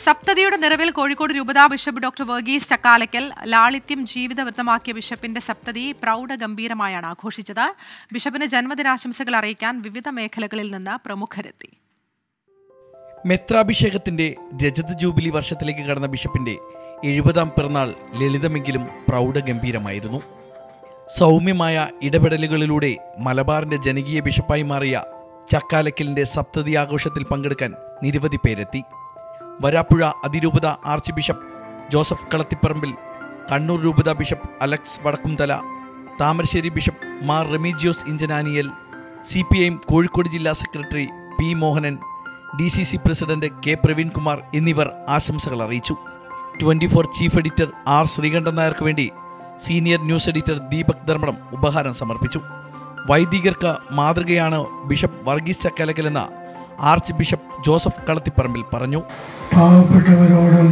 സപ്തതിയുടെ നിറവിൽ കോഴിക്കോട് രൂപതാ bishop doctor Varghese Chakkalakkal ലാളിത്യം ജീവിതവൃത്തമാക്കിയ ബിഷപ്പിന്റെ സപ്തതി പ്രൗഢഗംഭീരമായാണ് ആഘോഷിച്ചത് ബിഷപ്പിന് ജന്മദിനാശംസകൾ അറിയിക്കാൻ വിവിധ മേഖലകളിൽ നിന്ന് പ്രമുഖരെത്തി മെത്രാഭിഷേകത്തിന്റെ രജത ജൂബിലി വർഷത്തിലേക്ക് കടന്ന ബിഷപ്പിന്റെ എഴുപതാം പിറന്നാൾ ലളിതമെങ്കിലും പ്രൗഢഗംഭീരമായിരുന്നു സൗമ്യമായ ഇടപെടലുകളിലൂടെ മലബാറിന്റെ ജനകീയ ബിഷപ്പായി മാറിയ ചക്കാലക്കലിന്റെ സപ്തതി ആഘോഷത്തിൽ പങ്കെടുക്കാൻ നിരവധി പേരെത്തി വരാപ്പുഴ അതിരൂപത archbishop Joseph Kalathiparambil Kannur രൂപത bishop Alex Vadakkumthala Thamarassery bishop Mar Remigiose Inchananiyil C P I Kozhikode ജില്ലാ secretary P Mohanan D C C president K Praveenkumar എന്നിവർ ആശംസകൾ അറിയിച്ചു twenty four chief editor R Sreekandan നായർക്ക് വേണ്ടി senior news editor Deepak Dharmadam ഉപഹാരം സമർപ്പിച്ചു വൈദികർക്ക് മാതൃകയാണ് ബിഷപ്പ് വർഗീസ് ചക്കലക്കൽ എന്ന ആർച്ച് ബിഷപ്പ് ജോസഫ് കളത്തിപ്പറമ്പിൽ പറഞ്ഞു പാവപ്പെട്ടവരോടും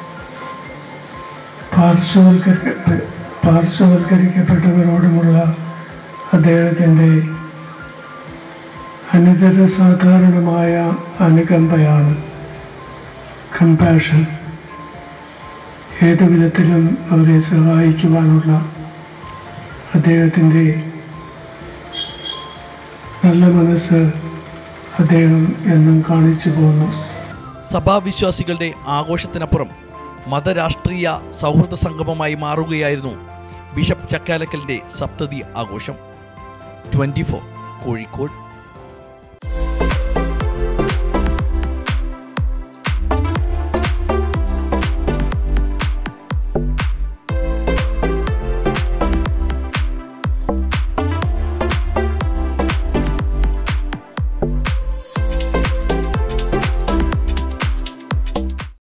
പാർശ്വവൽക്കരിക്ക പാർശ്വവൽക്കരിക്കപ്പെട്ടവരോടുമുള്ള അദ്ദേഹത്തിൻ്റെ അനിതര സാധാരണമായ അനുകമ്പയാണ് കമ്പാഷൻ ഏതു വിധത്തിലും അവരെ സഹായിക്കുവാനുള്ള അദ്ദേഹത്തിൻ്റെ നല്ല മനസ്സ് അദ്ദേഹം എന്നും കാണിച്ചു പോന്നു സഭാവിശ്വാസികളുടെ ആഘോഷത്തിനപ്പുറം മതരാഷ്ട്രീയ സൗഹൃദ സംഗമമായി മാറുകയായിരുന്നു ബിഷപ്പ് ചക്കാലക്കലിന്റെ സപ്തതി ആഘോഷം ട്വന്റി കോഴിക്കോട്